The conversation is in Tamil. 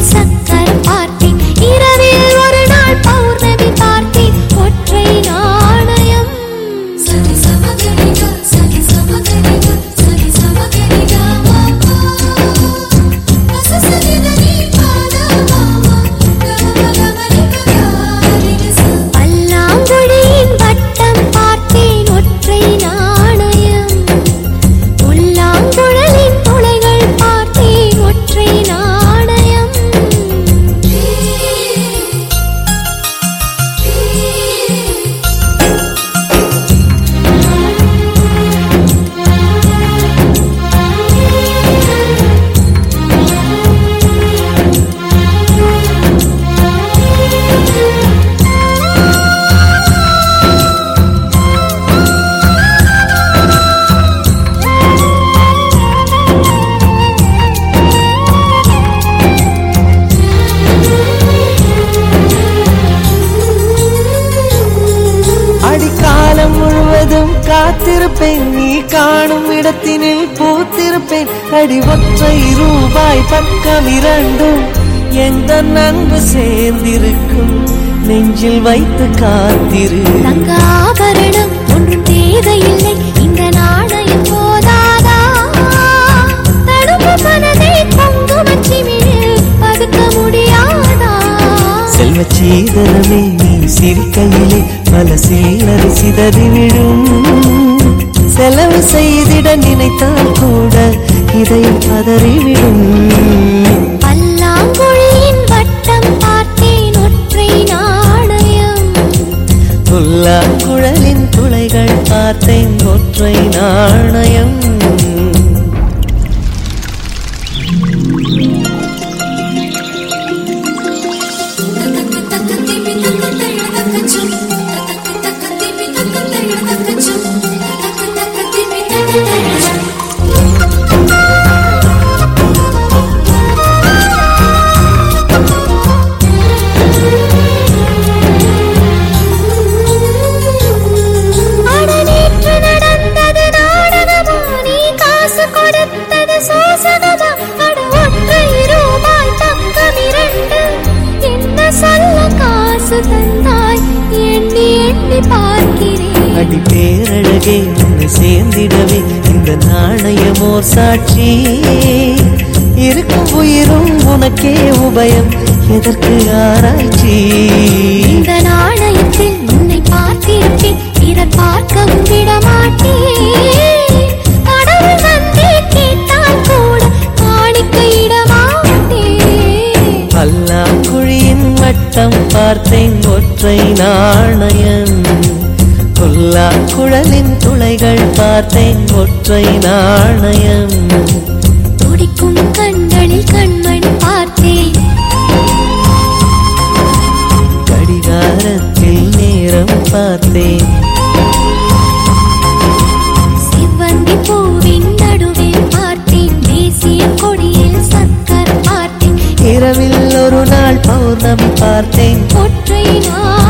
சக்கர் பார்த்தேன் இரவில் ஒரு நாள் பௌர்ணமி பார்த்தேன் ஒற்றை நாணயம் சரி சமகரிக சரி சமகரிக சரி சமகரிக மாமா ரசசரிதனி பாதா மாமா கமகமரிக பல்லாங்குழியின் வட்டம் பார்த்தேன் ஒற்றை நாணயம் புல்லாங்குழலின் துளைகள் பார்த்தேன் ஒற்றை நாணயம் அடிக்காலம் முழுவதும் காத்திருப்பேன் நீ காணும் இடத்தினில் பூத்திருப்பேன் அடி ஒற்றை ரூபாய் பக்கம் இரண்டும் எந்த நன்கு சேர்ந்திருக்கும் நெஞ்சில் வைத்து காத்திரு தங்க ஆபரணம் ஒன்றும் தேவையில்லை இந்த நாணயம் போதாதா தடுப்பு மனதை குங்குமச் சிமிழில் பதுக்க முடியாதா செல்வச் சீதனமே நீ சிரிக்கையிலே பல சில்லறை சிதறி விழும் செலவு செய்திட நினைத்தால் கூட இதயம் பதறிவிடும் பல்லாங்குழியின் வட்டம் பார்த்தேன் ஒற்றை நாணயம் புல்லா குழலின் துளைகள் பார்த்தேன் ஒற்றை நாணயம் அட நேற்று நடந்தது நாடகமா நீ காசு கொடுத்தது சோசகமா அட ஒற்றை ரூபாய் பக்கம் இரண்டு என்ன சொல்ல காசு தந்தாய் எண்ணி எண்ணி பார்க்கிறேன் அடி பேரழகே உன்னை சேர்ந்திடவே இந்த நாணயமோர் சாட்சி இருக்கும் உயிரும் உனக்கே உபயம் எதற்கு ஆராய்ச்சி இந்த நாணயத்தில் உன்னை பார்த்திருப்பேன் பிறர் பார்க்கவும் விட மாட்டேன் கடவுள் வந்தே கேட்டால் கூட காணிக்கையிட மாட்டேன் பல்லாங்குழியின் வட்டம் பார்த்தேன் ஒற்றை நாணயம் புல்லா குழலின் துளைகள் பார்த்தேன் ஒற்றை நாணயம் துடிக்கும் கண்களில் கண்மணி பார்த்தேன் கடிகாரத்தில் நேரம் பார்த்தேன் சிவந்தி பூவின் நடுவில் பார்த்தேன் தேசிய கொடியில் சக்கர் பார்த்தேன் இரவில் ஒரு நாள் பௌர்ணமி பார்த்தேன் ஒற்றை நாள்